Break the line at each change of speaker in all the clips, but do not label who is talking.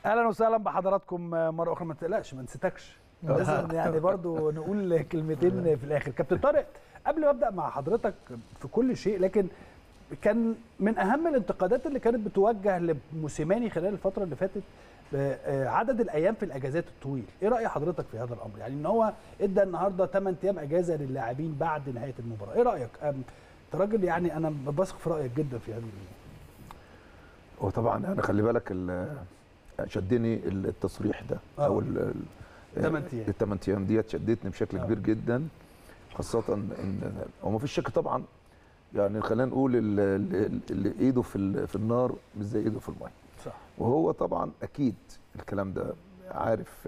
اهلا وسهلا بحضراتكم مره اخرى ما تقلقش ما نسيتكش لازم يعني برضو نقول كلمتين في الاخر كابتن طارق قبل ما ابدا مع حضرتك في كل شيء لكن كان من اهم الانتقادات اللي كانت بتوجه لموسيماني خلال الفتره اللي فاتت عدد الايام في الاجازات الطويل ايه راي حضرتك في هذا الامر يعني ان هو ادى النهارده 8 ايام اجازه للاعبين بعد نهايه المباراه ايه رايك انت راجل يعني انا بثق في رايك جدا في هذه
هو طبعا انا خلي بالك شدني التصريح ده
آه.
او
الثمان ايام
الثمان ايام ديت شدتني بشكل
آه.
كبير جدا خاصه ان هو ما فيش شك طبعا يعني خلينا نقول اللي, اللي ايده في في النار مش زي ايده في الميه
صح
وهو طبعا اكيد الكلام ده عارف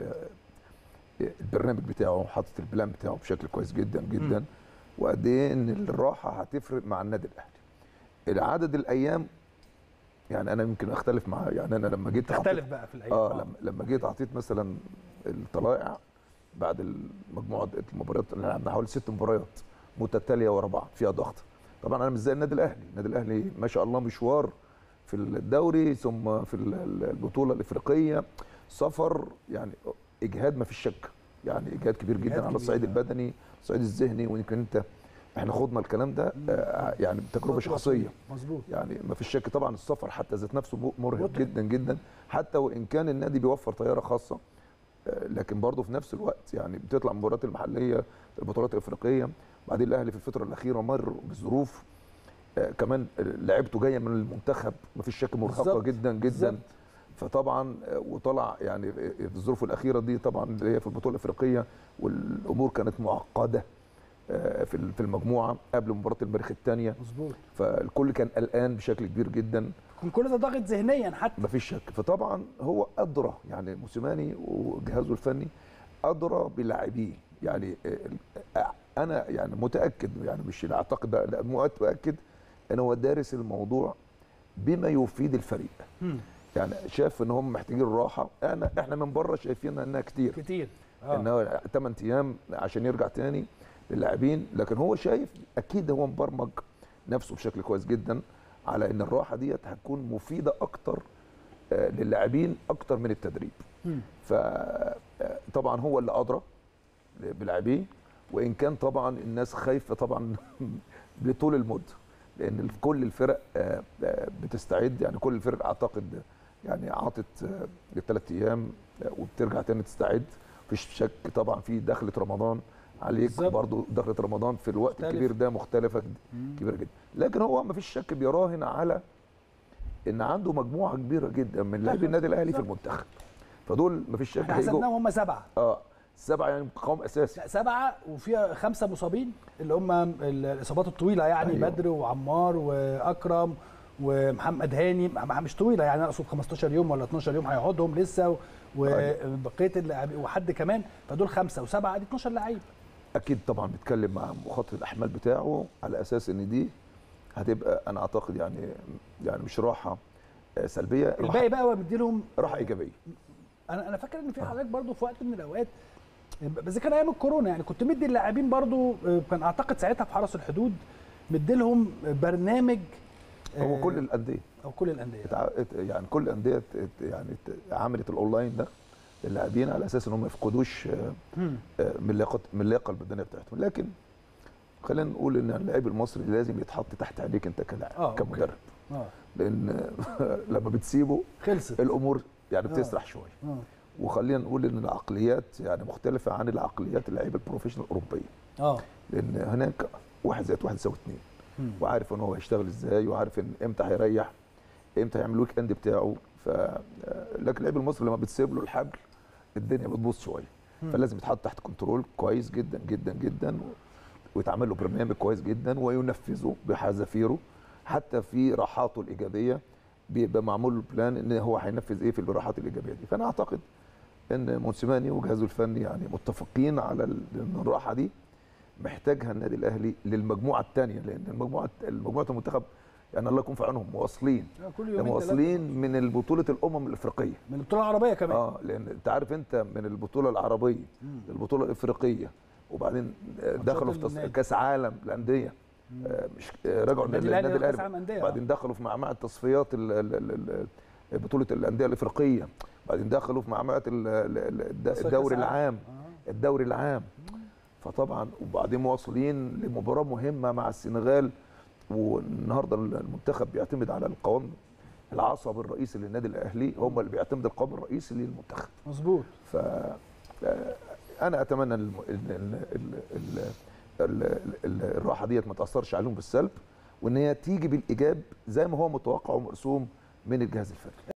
البرنامج بتاعه حاطط البلان بتاعه بشكل كويس جدا جدا
م.
وقد ايه ان الراحه هتفرق مع النادي الاهلي عدد الايام يعني انا يمكن اختلف معاه يعني انا لما جيت
تختلف بقى في الايام
اه لما لما جيت اعطيت مثلا الطلائع بعد مجموعه المباريات اللي لعبنا حوالي ست مباريات متتاليه ورا بعض فيها ضغط طبعا انا مش زي النادي الاهلي النادي الاهلي ما شاء الله مشوار في الدوري ثم في البطوله الافريقيه سفر يعني اجهاد ما فيش شك يعني اجهاد كبير جدا
إجهاد
على الصعيد البدني الصعيد الذهني ويمكن انت احنا خضنا الكلام ده آه يعني بتجربه شخصيه
مظبوط
يعني ما فيش شك طبعا السفر حتى ذات نفسه مرهق
متعب.
جدا جدا حتى وان كان النادي بيوفر طياره خاصه آه لكن برضه في نفس الوقت يعني بتطلع المباريات المحليه البطولات الافريقيه بعدين الاهلي في الفتره الاخيره مر بظروف آه كمان لعبته جايه من المنتخب ما فيش شك مرهقه
بالظبط.
جدا جدا
بالظبط.
فطبعا آه وطلع يعني في الظروف الاخيره دي طبعا اللي هي في البطوله الافريقيه والامور كانت معقده في في المجموعه قبل مباراه المريخ الثانيه
مظبوط
فالكل كان قلقان بشكل كبير جدا
كان كل ده ضاغط ذهنيا حتى
مفيش شك فطبعا هو ادرى يعني موسيماني وجهازه الفني ادرى بلاعبيه يعني انا يعني متاكد يعني مش اعتقد لا متاكد ان هو دارس الموضوع بما يفيد الفريق
مم.
يعني شاف ان هم محتاجين راحه انا احنا من بره شايفين انها كتير
كتير
آه. انها 8 ايام عشان يرجع تاني للاعبين لكن هو شايف اكيد هو مبرمج نفسه بشكل كويس جدا على ان الراحه ديت هتكون مفيده اكتر للاعبين اكتر من التدريب فطبعا هو اللي ادرى بلاعبيه وان كان طبعا الناس خايفه طبعا لطول المده لان كل الفرق بتستعد يعني كل الفرق اعتقد يعني عاطت الثلاث ايام وبترجع تاني تستعد مفيش شك طبعا في دخله رمضان عليك
بالظبط.
برضو دخلة رمضان في الوقت
مختلف.
الكبير ده مختلفة كبيرة جدا لكن هو ما فيش شك بيراهن على ان عنده مجموعة كبيرة جدا من لاعبي النادي الاهلي في المنتخب فدول ما فيش شك
احنا حسبناهم هم سبعه
اه سبعة يعني قوام اساسي
لا سبعه وفيها خمسه مصابين اللي هم الاصابات الطويله يعني
أيوة.
بدر وعمار واكرم ومحمد هاني مش طويله يعني اقصد 15 يوم ولا 12 يوم هيقعدهم لسه وبقيه اللاعبين وحد كمان فدول خمسه وسبعه دي 12 لعيب
اكيد طبعا بيتكلم مع مخطط الاحمال بتاعه على اساس ان دي هتبقى انا اعتقد يعني يعني مش راحه سلبيه
الباقي بقى هو مدي لهم
راحه ايجابيه
انا انا فاكر ان في حضرتك برضو في وقت من الاوقات بس كان ايام الكورونا يعني كنت مدي اللاعبين برضو كان اعتقد ساعتها في حرس الحدود مدي لهم برنامج
هو كل الانديه
او كل الانديه
يعني كل الانديه يعني عملت الاونلاين ده للاعبين على اساس ان هم ما يفقدوش من اللياقه من اللياقه البدنيه بتاعتهم لكن خلينا نقول ان اللاعب المصري لازم يتحط تحت عينيك انت كلاعب
آه
كمدرب
آه.
لان لما بتسيبه
خلصت
الامور يعني بتسرح شويه
آه.
وخلينا نقول ان العقليات يعني مختلفه عن العقليات اللعيبه البروفيشنال الاوروبيه
اه
لان هناك واحد زائد واحد يساوي اثنين وعارف ان هو هيشتغل ازاي وعارف ان امتى هيريح امتى هيعمل الويك اند بتاعه ف لكن اللعيب المصري لما بتسيب له الحبل الدنيا بتبوظ شويه فلازم يتحط تحت كنترول كويس جدا جدا جدا ويتعمل له برنامج كويس جدا وينفذه بحذافيره حتى في راحاته الايجابيه بيبقى معمول له بلان ان هو هينفذ ايه في الراحات الايجابيه دي فانا اعتقد ان موسيماني وجهازه الفني يعني متفقين على ان الراحه دي محتاجها النادي الاهلي للمجموعه الثانيه لان المجموعه المجموعه المنتخب يعني الله يكون في عونهم مواصلين
كل يومين
مواصلين من البطوله الامم الافريقيه
من البطوله العربيه كمان
اه لان انت عارف انت من البطوله العربيه للبطوله الافريقيه وبطوله دخلوا في تص... كاس عالم الانديه آه مش آه رجعوا
النادي الاهلي
بعدين دخلوا في معمعة تصفيات بطوله الانديه الافريقيه بعدين دخلوا في معمعة ال- ال- ال- الد-
بس
الدوري
كأس عالم.
العام
آه.
الدوري العام فطبعا وبعدين مواصلين لمباراه مهمه مع السنغال والنهارده المنتخب بيعتمد على القوام العصب الرئيسي للنادي الاهلي هم اللي بيعتمد القوام الرئيسي للمنتخب
مظبوط
ف آه، انا اتمنى الم- ال- ال- ال- ال- ال- ال- الراحه ديت ما تاثرش عليهم بالسلب وان هي تيجي بالايجاب زي ما هو متوقع ومرسوم من الجهاز الفني